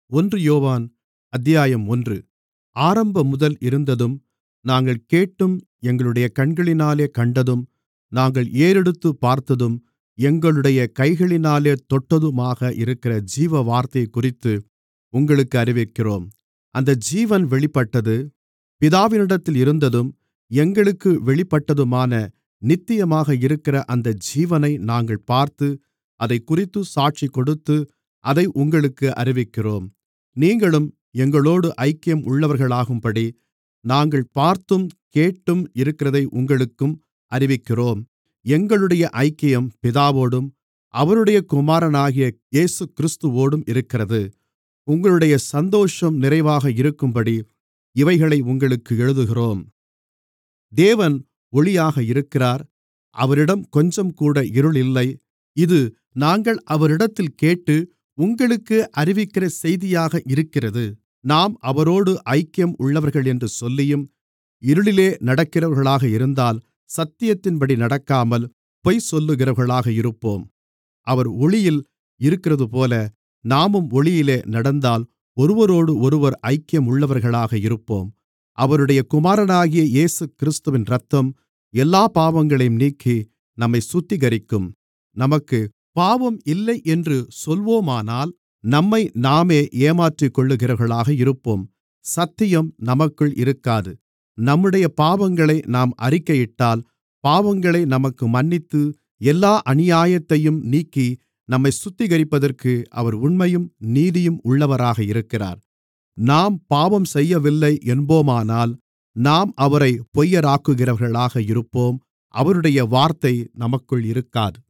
ஒன்று யோவான் அத்தியாயம் ஒன்று ஆரம்பமுதல் இருந்ததும் நாங்கள் கேட்டும் எங்களுடைய கண்களினாலே கண்டதும் நாங்கள் ஏறெடுத்துப் பார்த்ததும் எங்களுடைய கைகளினாலே தொட்டதுமாக இருக்கிற ஜீவவார்த்தையைக்குறித்து உங்களுக்கு அறிவிக்கிறோம் அந்த ஜீவன் வெளிப்பட்டது பிதாவினிடத்தில் இருந்ததும் எங்களுக்கு வெளிப்பட்டதுமான நித்தியமாக இருக்கிற அந்த ஜீவனை நாங்கள் பார்த்து அதைக்குறித்துச் சாட்சிகொடுத்து அதை உங்களுக்கு அறிவிக்கிறோம் நீங்களும் எங்களோடு ஐக்கியம் உள்ளவர்களாகும்படி நாங்கள் பார்த்தும் கேட்டும் இருக்கிறதை உங்களுக்கும் அறிவிக்கிறோம் எங்களுடைய ஐக்கியம் பிதாவோடும் அவருடைய குமாரனாகிய இயேசுகிறிஸ்துவோடும் இருக்கிறது உங்களுடைய சந்தோஷம் நிறைவாக இருக்கும்படி இவைகளை உங்களுக்கு எழுதுகிறோம் தேவன் ஒளியாக இருக்கிறார் அவரிடம் கொஞ்சம்கூட இருள் இல்லை இது நாங்கள் அவரிடத்தில் கேட்டு உங்களுக்கு அறிவிக்கிற செய்தியாக இருக்கிறது நாம் அவரோடு ஐக்கியம் உள்ளவர்களென்று சொல்லியும் இருளிலே நடக்கிறவர்களாக இருந்தால் சத்தியத்தின்படி நடக்காமல் பொய் சொல்லுகிறவர்களாக இருப்போம் அவர் ஒளியில் இருக்கிறதுபோல நாமும் ஒளியிலே நடந்தால் ஒருவரோடொருவர் ஐக்கியம் உள்ளவர்களாக இருப்போம் அவருடைய குமாரனாகிய இயேசுகிறிஸ்துவின் இரத்தம் எல்லாப் பாவங்களையும் நீக்கி நம்மைச் சுத்திகரிக்கும் நமக்குப் பாவம் இல்லை என்று சொல்வோமானால் நம்மை நாமே ஏமாற்றிக்கொள்ளுகிறவர்களாக இருப்போம் சத்தியம் நமக்குள் இருக்காது நம்முடைய பாவங்களை நாம் அறிக்கையிட்டால் பாவங்களை நமக்கு மன்னித்து எல்லா அநியாயத்தையும் நீக்கி நம்மைச் சுத்திகரிப்பதற்கு அவர் உண்மையும் நீதியும் உள்ளவராக இருக்கிறார் நாம் பாவம் செய்யவில்லை என்போமானால் நாம் அவரைப் பொய்யராக்குகிறவர்களாக இருப்போம் அவருடைய வார்த்தை நமக்குள் இருக்காது